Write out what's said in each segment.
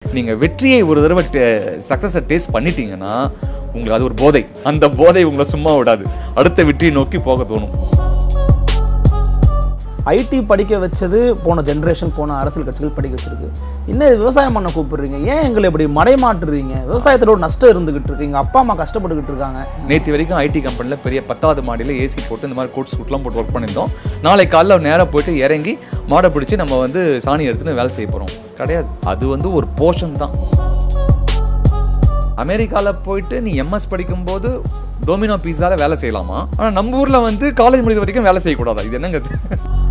நீங்கள் வெற்றியை ஒரு தடவை சக்ஸஸை டேஸ்ட் பண்ணிட்டீங்கன்னா உங்களுக்கு அது ஒரு போதை அந்த போதை உங்களை சும்மா விடாது அடுத்த வெற்றியை நோக்கி போக தோணும் ஐடி படிக்க வச்சது போன ஜென்ரேஷன் போன அரசியல் கட்சிகள் படிக்க வச்சிருக்கு இன்னும் இது விவசாயம் பண்ண கூப்பிடுறீங்க ஏன் எங்களை இப்படி மடைமாட்டுறீங்க விவசாயத்துல ஒரு நஷ்டம் இருந்துகிட்டு இருக்கு எங்க அப்பா அம்மா கஷ்டப்பட்டுக்கிட்டு இருக்காங்க நேற்று வரைக்கும் ஐடி கம்பெனியில் பெரிய பத்தாவது மாடியில் ஏசி போட்டு இந்த மாதிரி கோட் சூட்லாம் போட்டு ஒர்க் பண்ணியிருந்தோம் நாளை காலைல நேராக போயிட்டு இறங்கி மாடை பிடிச்சி நம்ம வந்து சாணி எடுத்துன்னு வேலை செய்ய போகிறோம் கிடையாது அது வந்து ஒரு போர்ஷன் தான் அமெரிக்காவில் போயிட்டு நீ எம்எஸ் படிக்கும்போது டொமினோ பீஸால வேலை செய்யலாமா ஆனால் நம்ம ஊரில் வந்து காலேஜ் முடிக்கிற வரைக்கும் வேலை செய்யக்கூடாதா இது என்னங்க இது?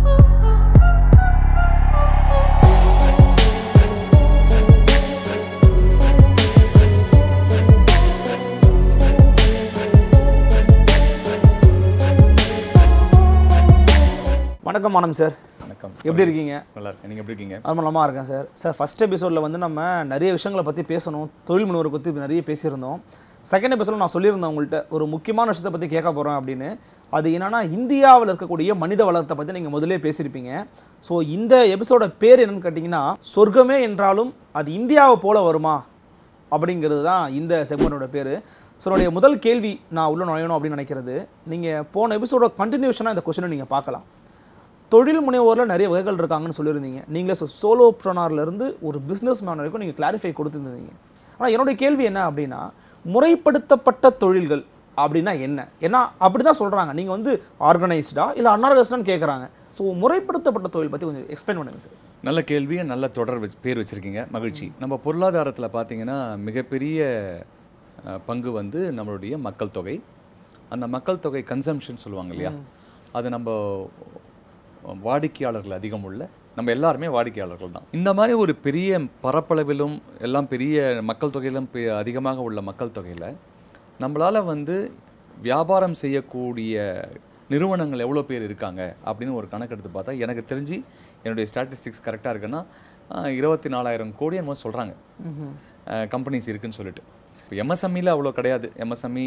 வணக்கம் மானம் சார் வணக்கம் எப்படி இருக்கீங்க நல்லா இருக்கேன் நீங்கள் எப்படி இருக்கீங்க ரொம்ப நல்லா இருக்கேன் சார் சார் ஃபர்ஸ்ட் எபிசோடில் வந்து நம்ம நிறைய விஷயங்களை பற்றி பேசணும் தொழில் முனைவரை பற்றி நிறைய பேசியிருந்தோம் செகண்ட் எபிசோடில் நான் சொல்லியிருந்தேன் உங்கள்கிட்ட ஒரு முக்கியமான விஷயத்தை பற்றி கேட்க போகிறேன் அப்படின்னு அது என்னன்னா இந்தியாவில் இருக்கக்கூடிய மனித வளத்தை பற்றி நீங்கள் முதல்ல பேசியிருப்பீங்க ஸோ இந்த எபிசோட பேர் என்னன்னு கேட்டிங்கன்னா சொர்க்கமே என்றாலும் அது இந்தியாவை போல வருமா அப்படிங்கிறது தான் இந்த செக்மெண்டோட பேர் ஸோ என்னுடைய முதல் கேள்வி நான் உள்ள நுழையணும் அப்படின்னு நினைக்கிறது நீங்கள் போன எபிசோட கண்டினியூஷனாக இந்த கொஸ்டினை நீங்கள் பார்க்கலாம் தொழில் முனைவோரில் நிறைய வகைகள் இருக்காங்கன்னு சொல்லியிருந்தீங்க நீங்களே ஸோ சோலோ இருந்து ஒரு பிஸ்னஸ் மேன் வரைக்கும் நீங்கள் கிளாரிஃபை கொடுத்துருந்தீங்க ஆனால் என்னுடைய கேள்வி என்ன அப்படின்னா முறைப்படுத்தப்பட்ட தொழில்கள் அப்படின்னா என்ன ஏன்னா அப்படி தான் சொல்கிறாங்க நீங்கள் வந்து ஆர்கனைஸ்டா இல்லை அன்ஆர்கனைஸ்டான்னு கேட்குறாங்க ஸோ முறைப்படுத்தப்பட்ட தொழில் பற்றி கொஞ்சம் எக்ஸ்பிளைன் பண்ணுங்கள் சார் நல்ல கேள்வி நல்ல தொடர் வச்சு பேர் வச்சுருக்கீங்க மகிழ்ச்சி நம்ம பொருளாதாரத்தில் பார்த்தீங்கன்னா மிகப்பெரிய அஹ், பங்கு வந்து நம்மளுடைய மக்கள் தொகை அந்த மக்கள் தொகை கன்சம்ஷன் சொல்லுவாங்க இல்லையா அது நம்ம வாடிக்கையாளர்கள் அதிகம் உள்ள நம்ம எல்லாருமே வாடிக்கையாளர்கள் தான் இந்த மாதிரி ஒரு பெரிய பரப்பளவிலும் எல்லாம் பெரிய மக்கள் தொகையிலும் பெ- அதிகமாக உள்ள மக்கள் தொகையில் நம்மளால் வந்து வியாபாரம் செய்யக்கூடிய நிறுவனங்கள் எவ்வளோ பேர் இருக்காங்க அப்படின்னு ஒரு கணக்கெடுத்து பார்த்தா எனக்கு தெரிஞ்சு என்னுடைய ஸ்டாட்டிஸ்டிக்ஸ் கரெக்டாக இருக்குன்னா இருபத்தி நாலாயிரம் கோடி என்னமோ சொல்கிறாங்க கம்பெனிஸ் இருக்குன்னு சொல்லிட்டு இப்போ எம்எஸ்எம்இல அவ்வளோ கிடையாது எம்எஸ்எம்இ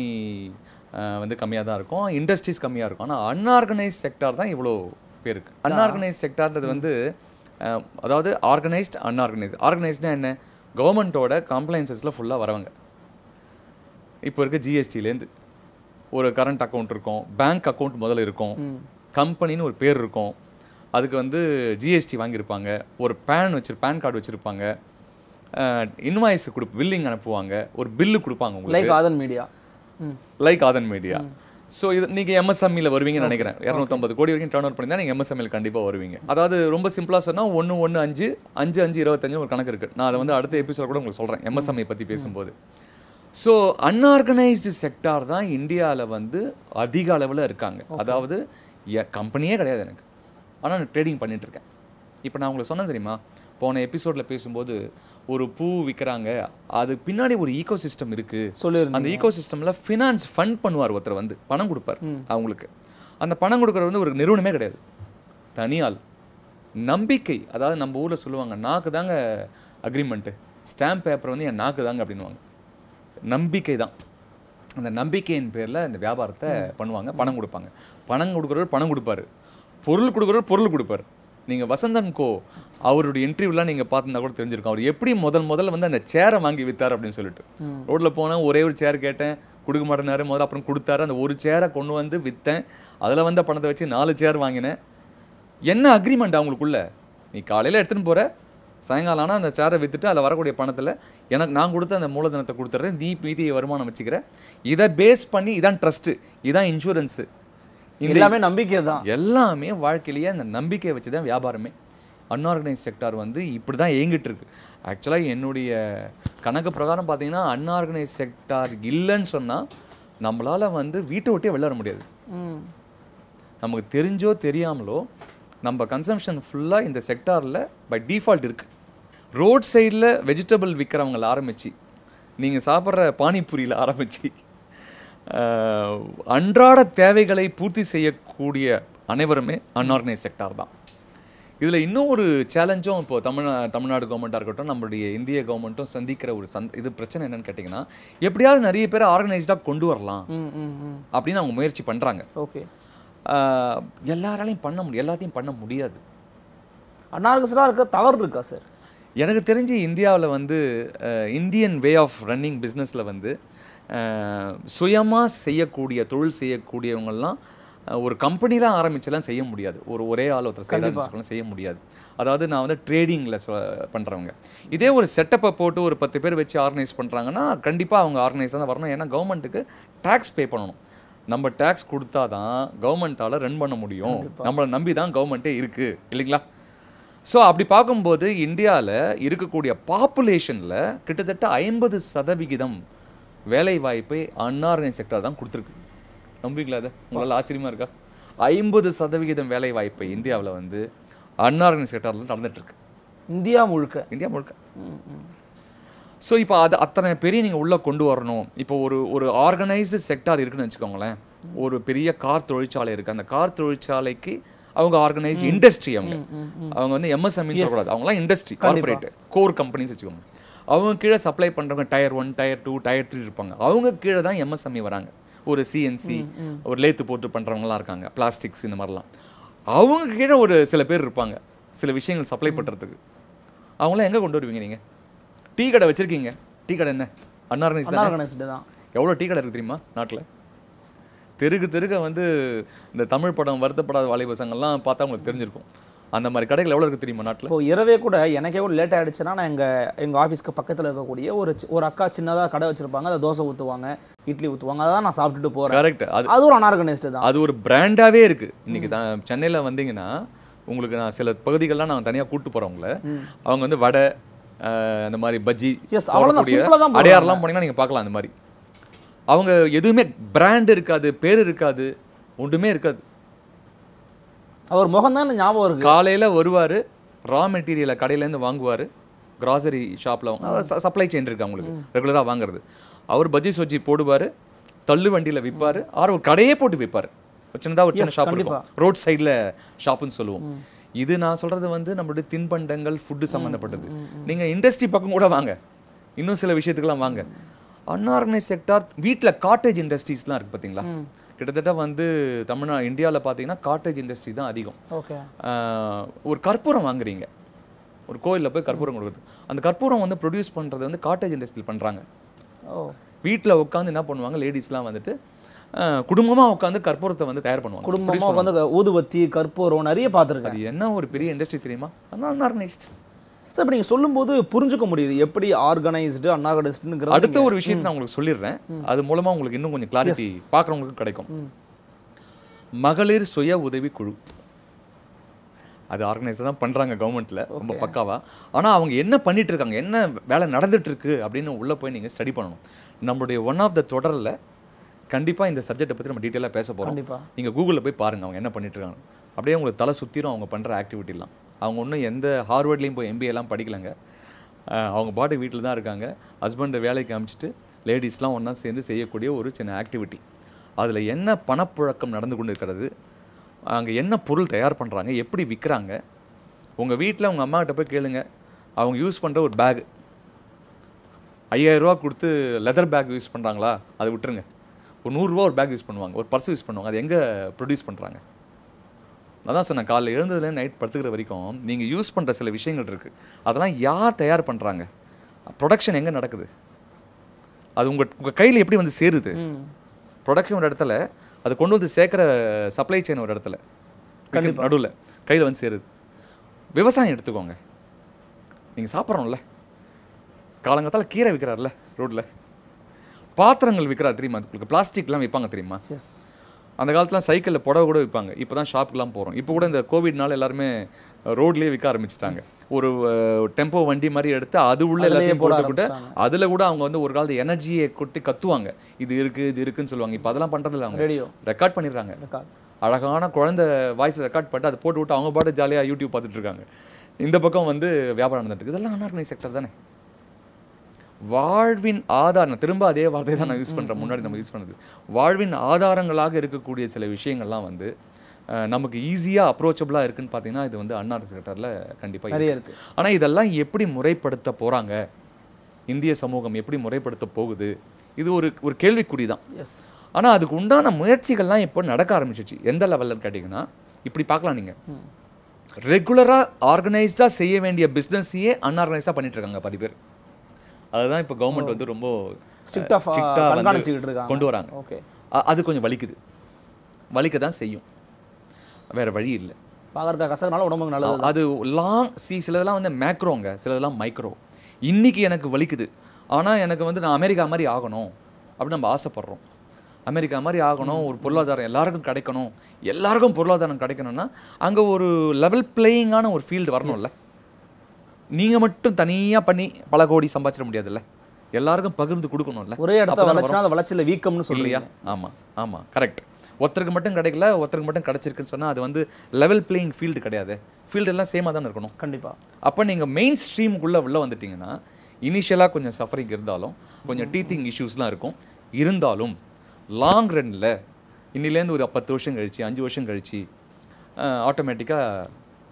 வந்து கம்மியாக தான் இருக்கும் இண்டஸ்ட்ரீஸ் கம்மியாக இருக்கும் ஆனால் அன்ஆர்கனைஸ் செக்டார் தான் இவ்வளோ பேர் இருக்கு அன்ஆர்கனைஸ் செக்டார்ன்றது வந்து அஹ், அதாவது ஆர்கனைஸ்ட் அன்ஆர்கனைஸ்ட் ஆர்கனைஸ்ட்னா என்ன கவர்மெண்ட்டோட கம்ப்ளைன்சஸில் ஃபுல்லாக வரவங்க இப்போ இருக்க ஜிஎஸ்டிலேருந்து ஒரு கரண்ட் அக்கௌண்ட் இருக்கும் பேங்க் அக்கௌண்ட் முதல்ல இருக்கும் கம்பெனின்னு ஒரு பேர் இருக்கும் அதுக்கு வந்து ஜிஎஸ்டி வாங்கியிருப்பாங்க ஒரு பேன் வச்சு பேன் கார்டு வச்சுருப்பாங்க இன்வாய்ஸ் கொடு பில்லிங் அனுப்புவாங்க ஒரு பில்லு கொடுப்பாங்க உங்களுக்கு like Aadhan media hmm like Aadhan media so இது நீங்கள் எம்எஸ்எம்இல வருவீங்கன்னு நினைக்கிறேன் இரநூத்தம்பது கோடி வரைக்கும் டர்ன் ஓவர் பண்ணியிருந்தா நீங்கள் எம்எஸ்எம்இல கண்டிப்பாக வருவீங்க அதாவது ரொம்ப சிம்பிளாக சொன்னால் ஒன்று ஒன்று அஞ்சு அஞ்சு அஞ்சு இருபத்தஞ்சு ஒரு கணக்கு இருக்குது நான் அதை வந்து அடுத்த எபிசோட் கூட உங்களுக்கு சொல்கிறேன் எம்எஸ்எம்இ பற்றி பேசும்போது ஸோ அன்ஆர்கனைஸ்டு செக்டார் தான் இந்தியாவில் வந்து அதிக அளவில் இருக்காங்க அதாவது கம்பெனியே கிடையாது எனக்கு ஆனால் நான் ட்ரேடிங் பண்ணிட்டு இருக்கேன் இப்போ நான் உங்களுக்கு சொன்னேன் தெரியுமா போன எபிசோடில் பேசும்போது ஒரு பூ விற்கிறாங்க அது பின்னாடி ஒரு ஈகோ சிஸ்டம் இருக்குது சொல்லியிருந்தீங்க அந்த ஈகோ சிஸ்டமில் ஃபினான்ஸ் ஃபண்ட் பண்ணுவார் ஒருத்தர் வந்து பணம் கொடுப்பார் அவங்களுக்கு அந்த பணம் கொடுக்குறது வந்து ஒரு நிறுவனமே கிடையாது தனியால் நம்பிக்கை அதாவது நம்ம ஊரில் சொல்லுவாங்க நாக்கு தாங்க அக்ரிமெண்ட்டு ஸ்டாம்ப் பேப்பர் வந்து என் நாக்கு தாங்க அப்படின்னுவாங்க நம்பிக்கை தான் அந்த நம்பிக்கையின் பேரில் இந்த வியாபாரத்தை பண்ணுவாங்க பணம் கொடுப்பாங்க பணம் கொடுக்குறவர் பணம் கொடுப்பாரு பொருள் கொடுக்குறவர் பொருள் கொடுப்பாரு நீங்கள் வசந்தன் கோ அவருடைய இன்டர்வியூலாம் நீங்கள் பார்த்துருந்தா கூட தெரிஞ்சிருக்கும் அவர் எப்படி முதல் முதல்ல வந்து அந்த சேரை வாங்கி வித்தார் அப்படின்னு சொல்லிட்டு ரோட்டில் போனால் ஒரே ஒரு சேர் கேட்டேன் கொடுக்க மாட்டேனாரு முதல்ல அப்புறம் கொடுத்தாரு அந்த ஒரு சேரை கொண்டு வந்து விற்றேன் அதில் வந்த பணத்தை வச்சு நாலு சேர் வாங்கினேன் என்ன அக்ரிமெண்ட் அவங்களுக்குள்ள நீ காலையில் எடுத்துன்னு போகிற சாயங்காலம் ஆனால் அந்த சேரை விற்றுட்டு அதில் வரக்கூடிய பணத்தில் எனக்கு நான் கொடுத்த அந்த மூலதனத்தை கொடுத்துட்றேன் நீ மீதி வருமானம் வச்சுக்கிற இதை பேஸ் பண்ணி இதான் ட்ரஸ்ட்டு இதான் இன்சூரன்ஸு இந்த எல்லாமே நம்பிக்கை தான் எல்லாமே வாழ்க்கையிலேயே அந்த நம்பிக்கையை வச்சு தான் வியாபாரமே அன்ஆர்கனைஸ் செக்டார் வந்து இப்படி தான் இயங்கிட்டு இருக்கு ஆக்சுவலாக என்னுடைய கணக்கு பிரகாரம் பார்த்தீங்கன்னா அன்ஆர்கனைஸ் செக்டார் இல்லைன்னு சொன்னால் நம்மளால் வந்து வீட்டை விட்டே வெளில வர முடியாது ம் நமக்கு தெரிஞ்சோ தெரியாமலோ நம்ம கன்சம்ஷன் ஃபுல்லாக இந்த செக்டாரில் பை டிஃபால்ட் இருக்குது ரோட் சைடில் வெஜிடபிள் விற்கிறவங்கள ஆரம்பித்து நீங்கள் சாப்பிட்ற பானிபூரியில் ஆரம்பித்து அன்றாட தேவைகளை பூர்த்தி செய்யக்கூடிய அனைவருமே அன்ஆர்கனைஸ் செக்டார் தான் இதில் இன்னும் ஒரு சேலஞ்சும் இப்போ தமிழ்நா தமிழ்நாடு கவர்மெண்ட்டாக இருக்கட்டும் நம்மளுடைய இந்திய கவர்மெண்ட்டும் சந்திக்கிற ஒரு சந்த் இது பிரச்சனை என்னன்னு கேட்டிங்கன்னா எப்படியாவது நிறைய பேர் ஆர்கனைஸ்டாக கொண்டு வரலாம் ம் ம் ம் அப்படின்னு அவங்க முயற்சி பண்ணுறாங்க ஓகே ஆஹ் எல்லாராலையும் பண்ண முடியும் எல்லாத்தையும் பண்ண முடியாது அனார்கஸ்டாக இருக்க தவறு இருக்கா சார் எனக்கு தெரிஞ்சு இந்தியாவில் வந்து இந்தியன் வே ஆஃப் ரன்னிங் பிஸ்னஸில் வந்து சுயமாக செய்யக்கூடிய தொழில் செய்யக்கூடியவங்கெல்லாம் அஹ், ஒரு கம்பெனிலாம் ஆரம்பிச்செல்லாம் செய்ய முடியாது ஒரு ஒரே ஆள் ஒருத்தர் செய்ய ஆரம்பிச்சுக்கலாம் செய்ய முடியாது அதாவது நான் வந்து ட்ரேடிங்கில் பண்ணுறவங்க இதே ஒரு செட்டப்பை போட்டு ஒரு பத்து பேர் வச்சு ஆர்கனைஸ் பண்ணுறாங்கன்னா கண்டிப்பாக அவங்க ஆர்கனைஸ் தான் வரணும் ஏன்னா கவர்மெண்ட்டுக்கு டேக்ஸ் பே பண்ணணும் நம்ம டேக்ஸ் கொடுத்தா தான் கவர்மெண்ட்டால் ரன் பண்ண முடியும் நம்மளை நம்பி தான் கவர்மெண்ட்டே இருக்குது இல்லைங்களா ஸோ அப்படி பார்க்கும்போது இந்தியாவில் இருக்கக்கூடிய பாப்புலேஷனில் கிட்டத்தட்ட ஐம்பது சதவிகிதம் வேலை வாய்ப்பை அன்ஆர்கனைஸ் செக்டர் தான் கொடுத்துருக்கு நம்புவீங்களா அது உங்களால் ஆச்சரியமா இருக்கா ஐம்பது சதவிகிதம் வேலை வாய்ப்பை இந்தியாவில் வந்து அன்ஆர்கனைஸ் செக்டரில் நடந்துட்டு இருக்கு இந்தியா முழுக்க இந்தியா முழுக்க ஸோ இப்போ அது அத்தனை பெரிய நீங்கள் உள்ளே கொண்டு வரணும் இப்போ ஒரு ஒரு ஆர்கனைஸ்டு செக்டார் இருக்குன்னு வச்சுக்கோங்களேன் ஒரு பெரிய கார் தொழிற்சாலை இருக்குது அந்த கார் தொழிற்சாலைக்கு அவங்க ஆர்கனைஸ் இண்டஸ்ட்ரி அவங்க அவங்க வந்து எம்எஸ்எம்இ சொல்லக்கூடாது அவங்களாம் இண்டஸ்ட்ரி கார்பரேட் கோர் கம்பெனிஸ் வச்சுக்கோங்க அவங்க கீழே சப்ளை பண்ணுறவங்க tier one tier two tier three இருப்பாங்க அவங்க கீழே தான் எம்எஸ்எம்இ வராங்க ஒரு சிஎன்சி ஒரு லேத்து போட்டு பண்ணுறவங்களாம் இருக்காங்க பிளாஸ்டிக்ஸ் இந்த மாதிரிலாம் அவங்க கீழே ஒரு சில பேர் இருப்பாங்க சில விஷயங்கள் சப்ளை பண்ணுறதுக்கு அவங்களாம் எங்கே கொண்டு வருவீங்க நீங்கள் டீ கடை வச்சுருக்கீங்க டீ கடை என்ன அன்ஆர்கனைஸ் தானே அன்ஆர்கனைஸ்டு தான் எவ்வளோ டீ கடை இருக்குது தெரியுமா நாட்டில் தெருக்கு தெருக்க வந்து இந்த தமிழ் படம் வருத்தப்படாத வாலிப சங்கம்லாம் பார்த்தா உங்களுக்கு தெரிஞ்சிருக்கும் அந்த மாதிரி கடைகள் எவ்வளோ இருக்குது தெரியுமா நாட்டில் இப்போ இரவே கூட எனக்கே கூட லேட் ஆயிடுச்சுன்னா நான் எங்க எங்க ஆஃபீஸ்க்கு பக்கத்துல இருக்கக்கூடிய ஒரு சி- ஒரு அக்கா சின்னதா கடை வச்சிருப்பாங்க அதை தோசை ஊத்துவாங்க இட்லி ஊத்துவாங்க அதான் நான் சாப்பிட்டுட்டு போறேன் கரெக்ட் அது அது ஒரு அன்ஆர்கனைஸ்டு தான் அது ஒரு பிராண்டாவே இருக்கு இன்னைக்கு தான் சென்னையில் வந்தீங்கன்னா உங்களுக்கு நான் சில பகுதிகள்லாம் நான் தனியாக கூட்டு போகிறவங்கள அவங்க வந்து வடை அஹ், அந்த மாதிரி பஜ்ஜி Yes, அவ்வளவுதான், போடக்கூடிய simple ஆ தான் போடுவாங்க. அடையாறுலாம் போனீங்கன்னா நீங்கள் பார்க்கலாம் அந்த மாதிரி அவங்க எதுவுமே பிராண்ட் இருக்காது பேர் இருக்காது ஒன்றுமே இருக்காது அவர் முகம் தான் எனக்கு ஞாபகம் இருக்கு காலையில் வருவார் ரா மெட்டீரியலை கடையிலேருந்து வாங்குவார் கிராசரி ஷாப்பில் சப்ளை செயின் இருக்கு அவங்களுக்கு ரெகுலராக வாங்குறது அவர் பஜ்ஜி சொஜ்ஜி போடுவார் தள்ளு வண்டியில் விற்பார் ஆர் ஒரு கடையே போட்டு விற்பார் சின்னதாக ஒரு சின்ன Yes, ஷாப் கண்டிப்பா. இருக்கும் ரோட் சைடில் ஷாப்புன்னு சொல்லுவோம் இது நான் சொல்கிறது வந்து நம்மளுடைய தின்பண்டங்கள் ஃபுட்டு சம்மந்தப்பட்டது நீங்கள் இண்டஸ்ட்ரி பக்கம் கூட வாங்க இன்னும் சில விஷயத்துக்கெல்லாம் வாங்க அன்ஆர்கனைஸ் செக்டார் வீட்டில் காட்டேஜ் இண்டஸ்ட்ரீஸ்லாம் இருக்குது பார்த்தீங்களா கிட்டத்தட்ட வந்து தமிழ்நா இந்தியாவில் பார்த்தீங்கன்னா காட்டேஜ் இண்டஸ்ட்ரி தான் அதிகம் ஓகே ஆஹ் ஒரு கற்பூரம் வாங்குறீங்க ஒரு கோயிலில் போய் கற்பூரம் கொடுக்குறது அந்த கற்பூரம் வந்து ப்ரொடியூஸ் பண்ணுறது வந்து காட்டேஜ் இண்டஸ்ட்ரியில் பண்ணுறாங்க ஓ வீட்டில் உட்காந்து என்ன பண்ணுவாங்க லேடிஸ்லாம் வந்துட்டு குடும்பமாக உட்காந்து கற்பூரத்தை வந்து தயார் பண்ணுவாங்க குடும்பமா உட்காந்து ஊதுபத்தி கற்பூரம் நிறைய பார்த்துருக்கேன் அது என்ன ஒரு பெரிய இண்டஸ்ட்ரி தெரியுமா அன்ஆர்கனைஸ்ட் சார் இப்போ நீங்கள் சொல்லும்போது புரிஞ்சுக்க முடியுது எப்படி ஆர்கனைஸ்டு அன்ஆர்கனைஸ்டுங்கிறது அடுத்த ஒரு விஷயத்தை நான் உங்களுக்கு சொல்லிடுறேன் அது மூலமாக உங்களுக்கு இன்னும் கொஞ்சம் கிளாரிட்டி பார்க்குறவங்களுக்கு கிடைக்கும் மகளிர் சுய உதவி குழு அது ஆர்கனைஸ் தான் பண்ணுறாங்க கவர்மெண்ட்டில் ரொம்ப பக்காவா ஆனால் அவங்க என்ன பண்ணிட்டு இருக்காங்க என்ன வேலை நடந்துட்டு இருக்கு அப்படின்னு உள்ளே போய் நீங்கள் ஸ்டடி பண்ணணும் நம்மளுடைய ஒன் ஆஃப் த தொடரில் கண்டிப்பாக இந்த சப்ஜெக்ட்டை பற்றி நம்ம டீட்டெயிலாக பேச போகிறோம் கண்டிப்பா நீங்கள் கூகுளில் போய் பாருங்கள் அவங்க என்ன பண்ணிட்டு இருக்காங்க அப்படியே உங்களுக்கு தலை சுற்றிரும் அவங்க பண்ணுற ஆக்டிவிட்டிலாம் அவங்க ஒன்றும் எந்த ஹார்வர்ட்லேயும் போய் MBA எல்லாம் படிக்கலைங்க அஹ் அவங்க பாட்டு வீட்டில் தான் இருக்காங்க ஹஸ்பண்டை வேலைக்கு அனுப்பிச்சிட்டு லேடிஸ்லாம் ஒன்றா சேர்ந்து செய்யக்கூடிய ஒரு சின்ன ஆக்டிவிட்டி அதில் என்ன பணப்புழக்கம் நடந்து கொண்டு இருக்கிறது அங்கே என்ன பொருள் தயார் பண்ணுறாங்க எப்படி விற்கிறாங்க உங்கள் வீட்டில் உங்கள் அம்மாக்கிட்ட போய் கேளுங்க அவங்க யூஸ் பண்ணுற ஒரு பேக் ஐயாயிரரூவா கொடுத்து லெதர் பேக் யூஸ் பண்ணுறாங்களா அதை விட்டுருங்க ஒரு நூறுரூவா ஒரு பேக் யூஸ் பண்ணுவாங்க ஒரு பர்ஸ் யூஸ் பண்ணுவாங்க அது எங்கே ப்ரொடியூஸ் பண்ணுறாங்க அதான் சொன்னேன் காலைல எழுந்ததுலேருந்து நைட் படுத்துக்கிற வரைக்கும் நீங்கள் யூஸ் பண்ணுற சில விஷயங்கள் இருக்குது அதெல்லாம் யார் தயார் பண்ணுறாங்க ப்ரொடக்ஷன் எங்கே நடக்குது அது உங்கள் உங்கள் கையில் எப்படி வந்து சேருது ம் ப்ரொடக்ஷன் ஒரு இடத்துல அதை கொண்டு வந்து சேர்க்குற சப்ளை செயின் ஒரு இடத்துல நடுவில் கையில் வந்து சேருது விவசாயம் எடுத்துக்கோங்க நீங்கள் சாப்பிட்றோம்ல காலங்காத்தால கீரை விற்கிறார்ல ரோட்டில் பாத்திரங்கள் விற்கிறார் தெரியுமா உங்களுக்கு பிளாஸ்டிக்லாம் விற்பாங்க தெரியுமா எஸ் அந்த காலத்துல சைக்கிளில் புடவை கூட விற்பாங்க இப்போ தான் ஷாப்புக்குலாம் போகிறோம் இப்போ கூட இந்த கோவிட்னால எல்லாருமே ரோட்லேயே விற்க ஆரம்பிச்சிட்டாங்க ஒரு டெம்போ வண்டி மாதிரி எடுத்து அது உள்ள அதுலயே எல்லாத்தையும் போட போட்டுக்கிட்டு ஆரம்பிச்சிட்டாங்க. அதில் கூட அவங்க வந்து ஒரு காலத்து எனர்ஜியை கொட்டி கத்துவாங்க இது இருக்குது இது இருக்குன்னு சொல்லுவாங்க இப்போ அதெல்லாம் பண்ணுறதில்ல அவங்க ரேடியோ ரெக்கார்ட் பண்ணிடுறாங்க ரெக்கார்ட் அழகான குழந்தை வாய்ஸில் ரெக்கார்ட் பண்ணிட்டு அதை போட்டு விட்டு அவங்க பாட்டு ஜாலியாக யூடியூப் பார்த்துட்டு இருக்காங்க இந்த பக்கம் வந்து வியாபாரம் நடந்துட்டு இருக்கு இதெல்லாம் அன்ஆர்கனைஸ் செக்டர் தானே வாழ்வின் ஆதாரம் திரும்ப அதே வார்த்தை தான் நான் யூஸ் பண்ணுறேன் முன்னாடி நம்ம யூஸ் பண்ணது வாழ்வின் ஆதாரங்களாக இருக்கக்கூடிய சில விஷயங்கள்லாம் வந்து அஹ், நமக்கு ஈஸியாக அப்ரோச்சபிளாக இருக்குன்னு பார்த்தீங்கன்னா இது வந்து அன்னார் செக்டரில் கண்டிப்பாக நிறைய இருக்கு ஆனால் இதெல்லாம் எப்படி முறைப்படுத்த போகிறாங்க இந்திய சமூகம் எப்படி முறைப்படுத்த போகுது இது ஒரு ஒரு கேள்விக்குறி தான் எஸ் ஆனால் அதுக்கு உண்டான முயற்சிகள்லாம் இப்போ நடக்க ஆரம்பிச்சிச்சு எந்த லெவலில் கேட்டிங்கன்னா இப்படி பார்க்கலாம் நீங்கள் ரெகுலராக ஆர்கனைஸ்டாக செய்ய வேண்டிய பிஸ்னஸையே அன்ஆர்கனைஸ்டாக பண்ணிட்டு இருக்காங்க பாதி பேர் அதுதான் இப்போ கவர்மெண்ட் வந்து ரொம்ப ஸ்ட்ரிக்டாக ஸ்ட்ரிக்டாக கண்காணிச்சுக்கிட்டு இருக்காங்க கொண்டு வராங்க ஓகே அ- அது கொஞ்சம் வலிக்குது வலிக்க தான் செய்யும் வேற வழி இல்லை பார்க்கறக்க கசகனால உடம்புக்கு நல்லது அது லாங் சி சிலதெல்லாம் வந்து மேக்ரோங்க சிலதெல்லாம் மைக்ரோ இன்னைக்கு எனக்கு வலிக்குது ஆனால் எனக்கு வந்து நான் அமெரிக்கா மாதிரி ஆகணும் அப்படின்னு நம்ம ஆசைப்படுறோம் அமெரிக்கா மாதிரி ஆகணும் ஒரு பொருளாதாரம் எல்லாருக்கும் கிடைக்கணும் எல்லாருக்கும் பொருளாதாரம் கிடைக்கணும்னா அங்கே ஒரு லெவல் பிளேயிங்கான ஒரு ஃபீல்டு வரணும்ல நீங்கள் மட்டும் தனியாக பண்ணி பல கோடி சம்பாதிச்சிட முடியாதுல்ல எல்லாருக்கும் பகிர்ந்து கொடுக்கணும்ல ஒரே இடத்த அப்பதான் வளர்ச்சினா அந்த வளர்ச்சியில் வீக்கம்னு இல்லையா சொல்லியா ஆமாம் ஆமாம் கரெக்ட் ஒருத்தருக்கு மட்டும் கிடைக்கல ஒருத்தருக்கு மட்டும் கிடைச்சிருக்குன்னு சொன்னால் அது வந்து லெவல் பிளேயிங் ஃபீல்டு கிடையாது ஃபீல்டு எல்லாம் சேமாக தானே இருக்கணும் கண்டிப்பா அப்போ நீங்கள் மெயின் ஸ்ட்ரீமுக்குள்ளே உள்ள வந்துட்டீங்கன்னா இனிஷியலாக கொஞ்சம் சஃபரிங் இருந்தாலும் கொஞ்சம் டீத்திங் இஷ்யூஸ்லாம் இருக்கும் இருந்தாலும் லாங் ரன்னில் இன்னிலேருந்து ஒரு பத்து வருஷம் கழிச்சு அஞ்சு வருஷம் கழிச்சு ஆட்டோமேட்டிக்காக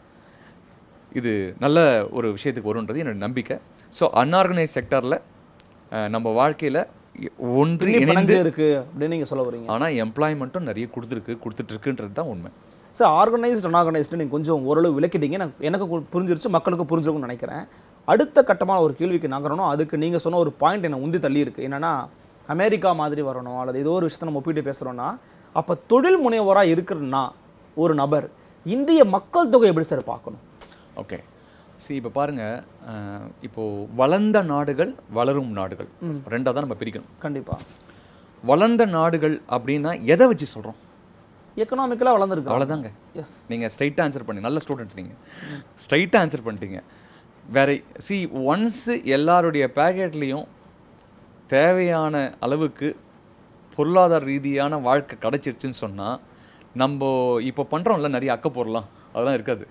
இது நல்ல ஒரு விஷயத்துக்கு வரும்ன்றது என்னோட நம்பிக்கை ஸோ அன்ஆர்கனைஸ் செக்டரில் நம்ம வாழ்க்கையில் ஒன்று துணி இணைந்து பிணைஞ்சு இருக்கு அப்படின்னு நீங்க சொல்ல வரீங்க ஆனால் எம்ப்ளாய்மெண்ட்டும் நிறைய கொடுத்துருக்கு கொடுத்துட்டு இருக்குன்றது தான் உண்மை சார் ஆர்கனைஸ்ட் அன்ஆர்கனைஸ்டு நீங்கள் கொஞ்சம் ஓரளவு விளக்கிட்டீங்க நான் எனக்கு கு- புரிஞ்சிருச்சு மக்களுக்கு புரிஞ்சிருக்கும்னு நினைக்கிறேன் அடுத்த கட்டமான ஒரு கேள்விக்கு நகரணும் அதுக்கு நீங்கள் சொன்ன ஒரு பாயிண்ட் என்னை உந்தி தள்ளி இருக்கு என்னன்னா அமெரிக்கா மாதிரி வரணும் அல்லது ஏதோ ஒரு விஷயத்தை நம்ம ஒப்பிட்டு பேசுகிறோன்னா அப்போ தொழில் முனைவோராக இருக்கிறன்னா ஒரு நபர் இந்திய மக்கள் தொகை எப்படி சார் பார்க்கணும் ஓகே see இப்போ பாருங்கள் இப்போது வளர்ந்த நாடுகள் வளரும் நாடுகள் ரெண்டாக தான் நம்ம பிரிக்கணும் கண்டிப்பாக வளர்ந்த நாடுகள் அப்படின்னா எதை வச்சு சொல்கிறோம் எக்கனாமிக்கலாக வளர்ந்துருக்கு அவ்வளோதாங்க எஸ் நீங்கள் ஸ்ட்ரைட்டாக ஆன்சர் பண்ணி நல்ல ஸ்டூடெண்ட் நீங்கள் ஸ்ட்ரைட்டாக ஆன்சர் பண்ணிட்டீங்க வேற சி ஒன்ஸு எல்லாருடைய பேக்கெட்லேயும் தேவையான அளவுக்கு பொருளாதார ரீதியான வாழ்க்கை கிடச்சிருச்சுன்னு சொன்னால் நம்ம இப்போ பண்ணுறோம்ல நிறைய அக்க பொருளாம் அதெல்லாம் இருக்காது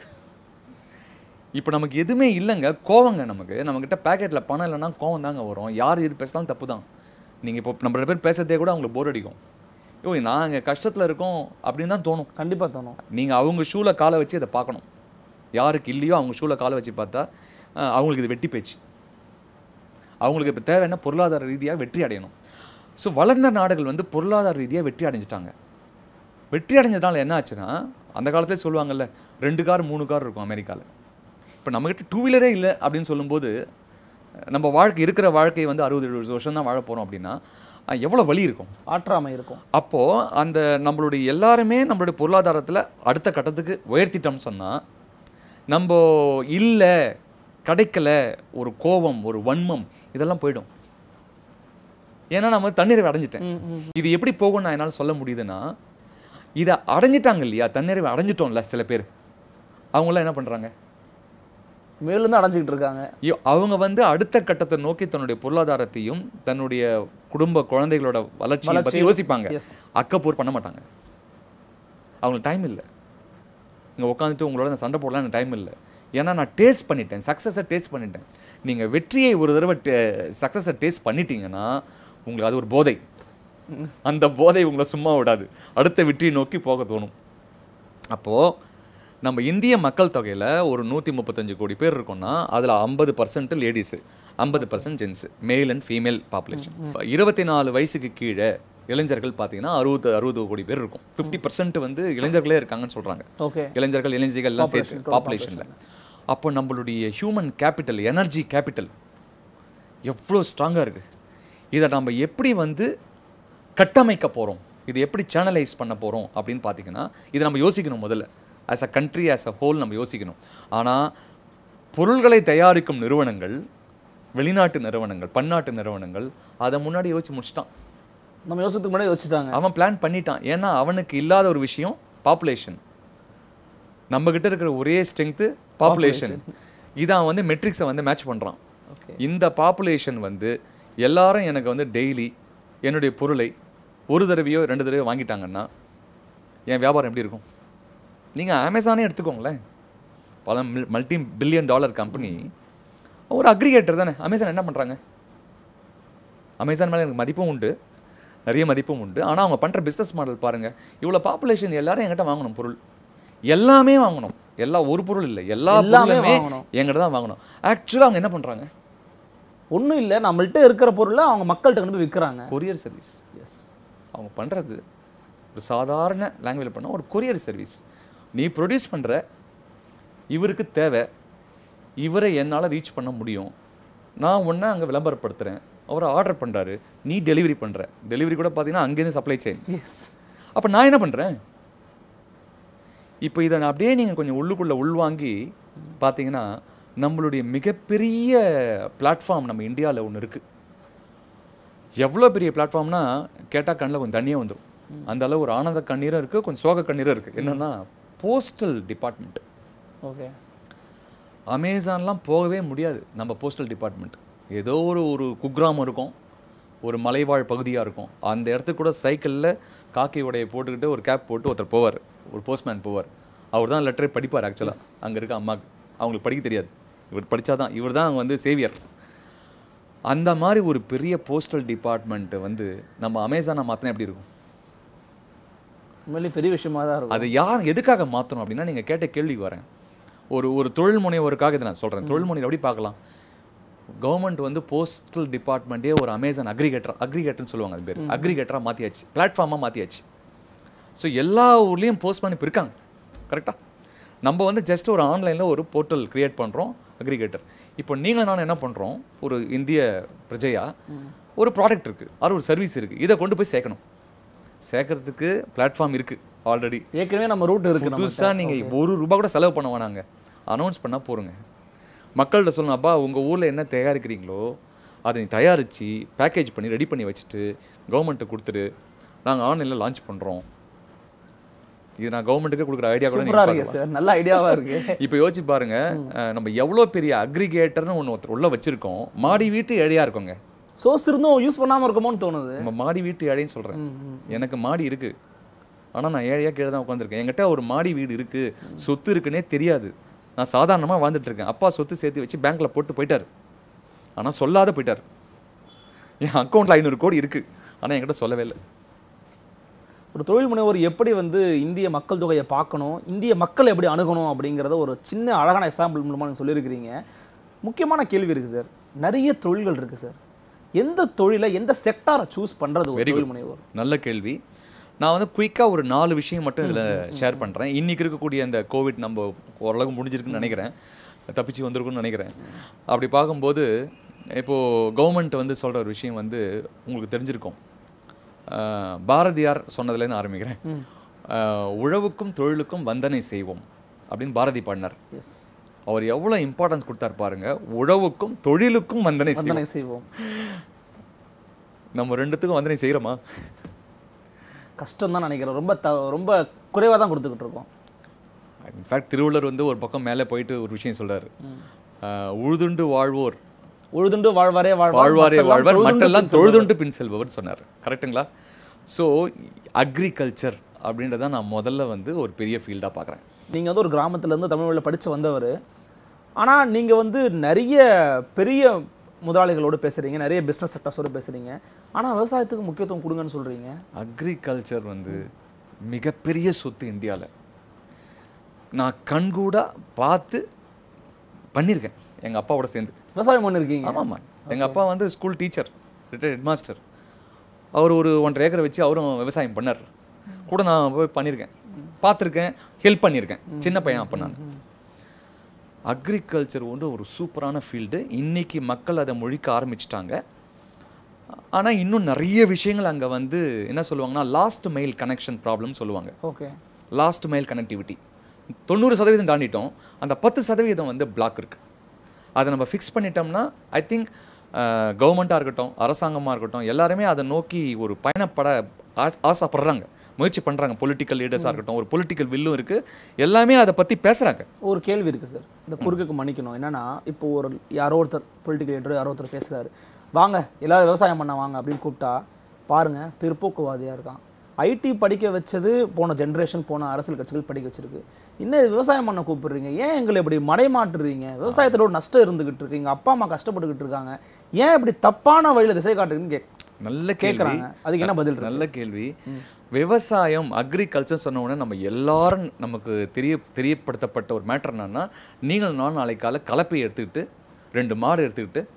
இப்போ நமக்கு எதுவுமே இல்லைங்க கோவங்க நமக்கு நம்மக்கிட்ட பேக்கெட்டில் பணம் இல்லைன்னா கோவம் தாங்க வரும் யார் இது பேசலாம் தப்பு தான் நீங்கள் இப்போ நம்ம ரெண்டு பேர் பேசுறதே கூட அவங்களுக்கு போர் அடிக்கும் ஐயோ நாங்கள் கஷ்டத்தில் இருக்கோம் அப்படின்னு தான் தோணும் கண்டிப்பாக தோணும் நீங்கள் அவங்க ஷூவில் காலை வச்சு அதை பார்க்கணும் யாருக்கு இல்லையோ அவங்க ஷூவில் காலை வச்சு பார்த்தா அஹ், அவங்களுக்கு இது வெட்டி பேச்சு அவங்களுக்கு இப்போ தேவைன்னா பொருளாதார ரீதியாக வெற்றி அடையணும் ஸோ வளர்ந்த நாடுகள் வந்து பொருளாதார ரீதியாக வெற்றி அடைஞ்சிட்டாங்க வெற்றி அடைஞ்சதுனால என்ன ஆச்சுன்னா அந்த காலத்திலே சொல்லுவாங்கல்ல ரெண்டு கார் மூணு கார் இருக்கும் அமெரிக்காவில் இப்போ நம்மக்கிட்ட டூ வீலரே இல்லை அப்படின்னு சொல்லும்போது நம்ம வாழ்க்கை இருக்கிற வாழ்க்கை வந்து அறுபது எழுபது வருஷம் தான் வாழ போகிறோம் அப்படின்னா அஹ், எவ்வளோ வலி இருக்கும் ஆற்றாமை இருக்கும் அப்போது அந்த நம்மளுடைய எல்லாருமே நம்மளுடைய பொருளாதாரத்தில் அடுத்த கட்டத்துக்கு உயர்த்திட்டோம்னு சொன்னால் நம்ம இல்லை கிடைக்கல ஒரு கோபம் ஒரு வன்மம் இதெல்லாம் போயிடும் ஏன்னா நம்ம தன்னிறைவு அடைஞ்சிட்டேன் ம், ம். இது எப்படி போகும்னு நான் என்னால் சொல்ல முடியுதுன்னா இதை அடைஞ்சிட்டாங்க இல்லையா தன்னிறைவு அடைஞ்சிட்டோம்ல சில பேர் அவங்களாம் என்ன பண்ணுறாங்க மேலும் தான் அடைஞ்சிக்கிட்டு இருக்காங்க ஐயோ, அவங்க வந்து அடுத்த கட்டத்தை நோக்கி தன்னுடைய பொருளாதாரத்தையும் தன்னுடைய குடும்ப குழந்தைகளோட வளர்ச்சியை பற்றி வளர்ச்சியும், யோசிப்பாங்க yes. அக்கப்போர் பண்ண மாட்டாங்க அவங்களுக்கு டைம் இல்லை இங்கே உட்காந்துட்டு உங்களோட நான் சண்டை போடலாம் எனக்கு டைம் இல்லை ஏன்னா நான் டேஸ்ட் பண்ணிட்டேன் சக்ஸஸை டேஸ்ட் பண்ணிட்டேன் நீங்கள் வெற்றியை ஒரு தடவை சக்ஸஸை டேஸ்ட் பண்ணிட்டீங்கன்னா உங்களுக்கு அது ஒரு போதை அந்த போதை உங்களை சும்மா விடாது அடுத்த வெற்றியை நோக்கி போக தோணும் அப்போது நம்ம இந்திய மக்கள் தொகையில் ஒரு நூற்றி முப்பத்தஞ்சு கோடி பேர் இருக்கோம்னா அதில் ஐம்பது பர்சன்ட் லேடிஸு ஐம்பது percent gents male and female population இருபத்தி நாலு வயசுக்கு கீழே இளைஞர்கள் பார்த்தீங்கன்னா அறுபது அறுபது கோடி பேர் இருக்கும் ஃபிஃப்டி பர்சன்ட் வந்து இளைஞர்களே இருக்காங்கன்னு சொல்கிறாங்க ஓகே இளைஞர்கள் இளைஞர்கள் எல்லாம் சேர்த்து Population, total பாப்புலேஷனில் அப்போ நம்மளுடைய ஹியூமன் கேபிட்டல் எனர்ஜி கேபிட்டல் எவ்வளோ ஸ்ட்ராங்காக இருக்குது இதை நம்ம எப்படி வந்து கட்டமைக்க போகிறோம் இது எப்படி சேனலைஸ் பண்ண போகிறோம் அப்படின்னு பார்த்தீங்கன்னா இதை நம்ம யோசிக்கணும் முதல்ல as a country as a whole நம்ம யோசிக்கணும் ஆனால் பொருள்களை தயாரிக்கும் நிறுவனங்கள் வெளிநாட்டு நிறுவனங்கள் பன்னாட்டு நிறுவனங்கள் அதை முன்னாடி யோசிச்சு முடிச்சிட்டான் நம்ம யோசத்துக்கு முன்னாடி யோசிச்சுட்டாங்க அவன் பிளான் பண்ணிட்டான் ஏன்னா அவனுக்கு இல்லாத ஒரு விஷயம் பாப்புலேஷன் நம்ம கிட்ட இருக்கிற ஒரே ஸ்ட்ரென்த்து பாப்புலேஷன் இதான் வந்து மெட்ரிக்ஸை வந்து மேட்ச் பண்ணுறான் ஓகே இந்த பாப்புலேஷன் வந்து எல்லாரும் எனக்கு வந்து டெய்லி என்னுடைய பொருளை ஒரு தடவையோ ரெண்டு தடவையோ வாங்கிட்டாங்கன்னா என் வியாபாரம் எப்படி இருக்கும் நீங்கள் அமேசானே எடுத்துக்கோங்களேன் பல மல்டி பில்லியன் டாலர் கம்பெனி ஒரு அக்ரிகேட்டர் தானே அமேசான் என்ன பண்ணுறாங்க அமேசான் மேலே எனக்கு மதிப்பும் உண்டு நிறைய மதிப்பும் உண்டு ஆனால் அவங்க பண்ணுற பிஸ்னஸ் மாடல் பாருங்கள் இவ்வளோ பாப்புலேஷன் எல்லாரும் என்கிட்ட வாங்கணும் பொருள் எல்லாமே வாங்கணும் எல்லா ஒரு பொருள் இல்லை எல்லா எல்லாமே பொருளுமே வாங்கணும். என்கிட்ட தான் வாங்கணும் ஆக்சுவலாக அவங்க என்ன பண்ணுறாங்க ஒன்றும் இல்லை நம்மள்ட்ட இருக்கிற பொருளை அவங்க மக்கள்கிட்ட கொண்டு போய் விற்கிறாங்க கொரியர் சர்வீஸ் எஸ் அவங்க பண்ணுறது ஒரு சாதாரண லாங்குவேஜ் பண்ணால் ஒரு கொரியர் சர்வீஸ் நீ ப்ரொடியூஸ் பண்ணுற இவருக்கு தேவை இவரை என்னால் ரீச் பண்ண முடியும் நான் ஒன்றை அங்கே விளம்பரப்படுத்துகிறேன் அவரை ஆர்டர் பண்ணுறாரு நீ டெலிவரி பண்ணுற டெலிவரி கூட பார்த்தீங்கன்னா அங்கேருந்து சப்ளை செயின் எஸ் அப்போ நான் என்ன பண்ணுறேன் இப்போ இதை நான் அப்படியே நீங்கள் கொஞ்சம் உள்ளுக்குள்ளே உள்வாங்கி பார்த்தீங்கன்னா நம்மளுடைய மிகப்பெரிய பிளாட்ஃபார்ம் நம்ம இந்தியாவில் ஒன்று இருக்குது எவ்வளோ பெரிய பிளாட்ஃபார்ம்னா கேட்டால் கண்ணில் கொஞ்சம் தண்ணியே வந்துடும் அந்த அளவு ஒரு ஆனந்த கண்ணீரும் இருக்குது கொஞ்சம் சோக கண்ணீரும் இருக்குது என்னென்னா போஸ்டல் டிபார்ட்மெண்ட் ஓகே அமேசான்லாம் போகவே முடியாது நம்ம போஸ்டல் டிபார்ட்மெண்ட் ஏதோ ஒரு ஒரு குக்கிராமம் இருக்கும் ஒரு மலைவாழ் பகுதியாக இருக்கும் அந்த இடத்துக்கு கூட சைக்கிளில் காக்கி உடையை போட்டுக்கிட்டு ஒரு கேப் போட்டு ஒருத்தர் போவார் ஒரு போஸ்ட்மேன் போவார் அவர் தான் லெட்டரே படிப்பார் ஆக்சுவலாக அங்கே இருக்க அம்மாக்கு அவங்களுக்கு படிக்க தெரியாது இவர் படித்தாதான் இவர் தான் வந்து சேவியர் அந்த மாதிரி ஒரு பெரிய போஸ்டல் டிபார்ட்மெண்ட்டு வந்து நம்ம அமேசானை மாற்றினா எப்படி இருக்கும் உண்மையிலேயே பெரிய விஷயமா தான் இருக்கும் அது யார் எதுக்காக மாற்றணும் அப்படின்னா நீங்கள் கேட்ட கேள்விக்கு வரேன் ஒரு ஒரு தொழில் முனைவோருக்காக இதை நான் சொல்கிறேன் தொழில் முனைவர் எப்படி பார்க்கலாம் கவர்மெண்ட் வந்து போஸ்டல் டிபார்ட்மெண்ட்டே ஒரு அமேசான் அக்ரிகேட்டர் அக்ரிகேட்டர்னு சொல்லுவாங்க அது பேர் அக்ரிகேட்டராக மாற்றியாச்சு பிளாட்ஃபார்மாக மாற்றியாச்சு ஸோ எல்லா ஊர்லேயும் போஸ்ட்மேன் இப்போ இருக்காங்க கரெக்டாக நம்ம வந்து ஜஸ்ட் ஒரு ஆன்லைனில் ஒரு போர்ட்டல் கிரியேட் பண்ணுறோம் அக்ரிகேட்டர் இப்போ நீங்கள் நான் என்ன பண்ணுறோம் ஒரு இந்திய பிரஜையா ஒரு ப்ராடக்ட் இருக்குது அது ஒரு சர்வீஸ் இருக்குது இதை கொண்டு போய் சேர்க்கணும் சேர்க்கறதுக்கு பிளாட்ஃபார்ம் இருக்குது ஆல்ரெடி ஏற்கனவே நம்ம ரூட் இருக்கு நம்ம புதுசாக நீங்கள் ஒரு ரூபா கூட செலவு பண்ண வேணாங்க அனௌன்ஸ் பண்ணால் போருங்க மக்கள்கிட்ட சொல்லணும் அப்பா உங்கள் ஊரில் என்ன தயாரிக்கிறீங்களோ அதை நீ தயாரித்து பேக்கேஜ் பண்ணி ரெடி பண்ணி வச்சுட்டு கவர்மெண்ட்டு கொடுத்துட்டு நாங்கள் ஆன்லைனில் லான்ச் பண்ணுறோம் இது நான் கவர்மெண்ட்டுக்கு கொடுக்குற ஐடியா கூட சூப்பரா நீங்க இருக்கு சார் நல்ல ஐடியாவா இருக்கு இப்போ யோசிச்சு பாருங்க அஹ், நம்ம எவ்வளோ பெரிய அக்ரிகேட்டர்னு ஒன்று ஒருத்தர் உள்ள வச்சிருக்கோம் மாடி வீட்டு ஏழையா இருக்கோங்க சோர்ஸ் இருந்தும் யூஸ் பண்ணாம இருக்குமோன்னு தோணுது நம்ம மாடி வீட்டு ஏழைன்னு சொல்கிறேன் ம், ம். எனக்கு மாடி இருக்கு ஆனால் நான் ஏழையாக கீழே தான் உட்காந்துருக்கேன் என்கிட்ட ஒரு மாடி வீடு இருக்கு சொத்து இருக்குன்னே தெரியாது நான் சாதாரணமாக வாழ்ந்துட்டு இருக்கேன் அப்பா சொத்து சேர்த்து வச்சு பேங்க்ல போட்டு போயிட்டாரு ஆனால் சொல்லாத போயிட்டார் என் அக்கௌண்ட்ல ஐநூறு கோடி இருக்கு ஆனால் என்கிட்ட சொல்லவே இல்லை ஒரு தொழில் முனைவோர் எப்படி வந்து இந்திய மக்கள் தொகையை பார்க்கணும் இந்திய மக்கள் எப்படி அணுகணும் அப்படிங்கிறத ஒரு சின்ன அழகான எக்ஸாம்பிள் மூலமாக நீங்கள் சொல்லியிருக்கிறீங்க முக்கியமான கேள்வி இருக்குது சார் நிறைய தொழில்கள் இருக்குது சார் எந்த தொழிலை எந்த செக்டாரை சூஸ் பண்ணுறது ஒரு Very தொழில் முனைவோர் நல்ல கேள்வி நான் வந்து குயிக்காக ஒரு நாலு விஷயம் மட்டும் இதில் ஷேர் பண்ணுறேன் இன்னைக்கு இருக்கக்கூடிய அந்த கோவிட் நம்ம ஓரளவு முடிஞ்சிருக்குன்னு நினைக்கிறேன் தப்பிச்சு வந்திருக்குன்னு நினைக்கிறேன் அப்படி பார்க்கும்போது இப்போது கவர்மெண்ட் வந்து சொல்கிற ஒரு விஷயம் வந்து உங்களுக்கு தெரிஞ்சிருக்கும் ஆஹ் பாரதியார் சொன்னதுலேருந்து ஆரம்பிக்கிறேன் ஆஹ் உழவுக்கும் தொழிலுக்கும் வந்தனை செய்வோம் அப்படின்னு பாரதி பாடினார் எஸ் அவர் எவ்வளோ இம்பார்ட்டன்ஸ் கொடுத்தார் பாருங்க உழவுக்கும் தொழிலுக்கும் வந்தனை செய்வோம் வந்தனை செய்வோம் நம்ம ரெண்டுத்துக்கும் வந்தனை செய்கிறோமா கஷ்டம் தான் நினைக்கிறேன் ரொம்ப த ரொம்ப குறைவாக தான் கொடுத்துக்கிட்டு இருக்கோம் இன்ஃபேக்ட் திருவள்ளுவர் வந்து ஒரு பக்கம் மேலே போயிட்டு ஒரு விஷயம் சொல்றாரு ஆஹ் உழுதுண்டு வாழ்வோர் உழுதுண்டு வாழ்வாரே வாழ்வார் வாழ்வாரே மற்றெல்லாம் வாழ்வார் தொழுதுண்டு மற்றெல்லாம் பின் செல்வார். தொழுதுண்டு பின் செல்பவர் சொன்னார் கரெக்ட்டுங்களா ஸோ அக்ரிகல்ச்சர் அப்படின்றத நான் முதல்ல வந்து ஒரு பெரிய ஃபீல்டாக பார்க்குறேன் நீங்க வந்து ஒரு கிராமத்துல இருந்து தமிழ் வழியில் படிச்சு வந்தவர் ஆனா நீங்க வந்து நிறைய பெரிய முதலாளிகளோடு பேசுறீங்க நிறைய பிஸ்னஸ் செக்டர்ஸோடு பேசுறீங்க ஆனா விவசாயத்துக்கு முக்கியத்துவம் கொடுங்கன்னு சொல்றீங்க அக்ரிகல்ச்சர் வந்து மிகப்பெரிய சொத்து இந்தியாவில் நான் கண்கூடா பார்த்து பண்ணியிருக்கேன் எங்கள் அப்பாவோட சேர்ந்து விவசாயம் பண்ணிருக்கீங்க ஆமாம்மா எங்கள் அப்பா வந்து ஸ்கூல் டீச்சர் ரிட்டையர்ட் ஹெட்மாஸ்டர் அவர் ஒரு ஒன்றரை ஏக்கரை வச்சு அவரும் விவசாயம் பண்ணார் கூட நான் போய் பண்ணியிருக்கேன் பார்த்துருக்கேன் ஹெல்ப் பண்ணியிருக்கேன் சின்ன பையன் அப்போ நான் அக்ரிகல்ச்சர் வந்து ஒரு சூப்பரான ஃபீல்டு இன்னைக்கு மக்கள் அதை முழிக்க ஆரம்பிச்சிட்டாங்க ஆனால் இன்னும் நிறைய விஷயங்கள் அங்கே வந்து என்ன சொல்லுவாங்கன்னா லாஸ்ட் மைல் கனெக்ஷன் ப்ராப்ளம் சொல்லுவாங்க ஓகே லாஸ்ட் மைல் கனெக்டிவிட்டி தொண்ணூறு சதவீதம் தாண்டிட்டோம் அந்த பத்து சதவீதம் வந்து பிளாக் இருக்குது அதை நம்ம ஃபிக்ஸ் பண்ணிட்டோம்னா ஐ திங்க் கவர்மெண்ட்டாக இருக்கட்டும் அரசாங்கமாக இருக்கட்டும் எல்லாருமே அதை நோக்கி ஒரு பயணப்பட ஆ- ஆசைப்படுறாங்க முயற்சி பண்ணுறாங்க பொலிட்டிக்கல் லீடர்ஸாக இருக்கட்டும் ஒரு பொலிட்டிக்கல் வில்லும் இருக்குது எல்லாமே அதை பற்றி பேசுகிறாங்க ஒரு கேள்வி இருக்கு சார் இந்த குறுக்குக்கு மன்னிக்கணும் என்னன்னா இப்போ ஒரு யாரோ ஒருத்தர் பொலிட்டிக்கல் லீடர் யாரோ ஒருத்தர் பேசுறாரு வாங்க எல்லாரும் விவசாயம் பண்ண வாங்க அப்படின்னு கூப்பிட்டா பாருங்க பிற்போக்குவாதியா இருக்கான் ஐடி படிக்க வச்சது போன ஜென்ரேஷன் போன அரசியல் கட்சிகள் படிக்க வச்சிருக்கு இன்னும் இது விவசாயம் பண்ண கூப்பிடுறீங்க ஏன் எங்களை இப்படி மடைமாட்டுறீங்க விவசாயத்தோட ஒரு நஷ்டம் இருந்துகிட்டு இருக்கு எங்க அப்பா அம்மா கஷ்டப்பட்டுக்கிட்டு இருக்காங்க ஏன் இப்படி தப்பான வழியில திசை காட்டுறீங்கன்னு கேக் நல்ல கேள்வி கேட்குறாங்க அதுக்கு என்ன பதில் இருக்கு நல்ல கேள்வி விவசாயம் அக்ரிகல்ச்சர் சொன்ன உடனே நம்ம எல்லாரும் நமக்கு தெரிய தெரியப்படுத்தப்பட்ட ஒரு மேட்டர் என்னன்னா நீங்கள் நான் நாளை காலை கலப்பையை எடுத்துக்கிட்டு ரெண்டு மாடு எடுத்துக்கிட்டு